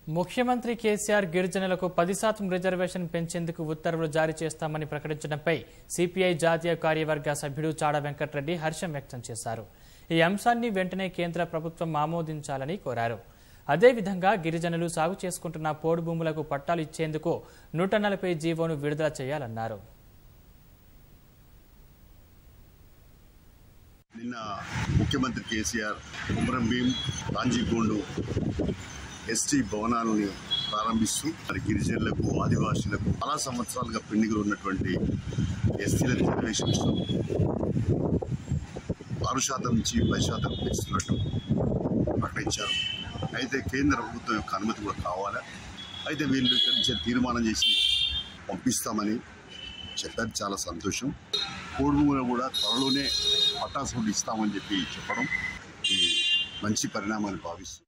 ముఖ్యమంత్రి కేసీఆర్ గిరిజనులకు పది శాతం రిజర్వేషన్ పెంచేందుకు ఉత్తర్వులు జారీ చేస్తామని ప్రకటించడంపై సిపిఐ జాతీయ కార్యవర్గ సభ్యుడు చాడ వెంకటరెడ్డి హర్షం వ్యక్తం చేశారు ఈ అంశాన్ని వెంటనే కేంద్ర ప్రభుత్వం ఆమోదించాలని కోరారు అదేవిధంగా గిరిజనులు సాగు చేసుకుంటున్న పోడు భూములకు పట్టాలు ఇచ్చేందుకు నూట నలభై జీవోను విడుదల చేయాలన్నారు నిన్న ముఖ్యమంత్రి కేసీఆర్ కుమరం భీం రాంజీగోండు ఎస్టీ భవనాలని ప్రారంభిస్తూ మరి గిరిజనులకు ఆదివాసులకు చాలా సంవత్సరాలుగా పెండింగ్లో ఉన్నటువంటి ఎస్టీల రిజర్వేషన్స్ ఆరు శాతం నుంచి పది శాతం పెంచుతున్నట్టు ప్రకటించారు అయితే కేంద్ర ప్రభుత్వం యొక్క అనుమతి కూడా కావాలి అయితే వీళ్ళు ఇక్కడి నుంచి తీర్మానం చేసి పంపిస్తామని చెప్పారు చాలా సంతోషం కోడుమూల కూడా త్వరలోనే పటాసులు ఇస్తామని చెప్పి చెప్పడం ఇది మంచి పరిణామాన్ని భావిస్తుంది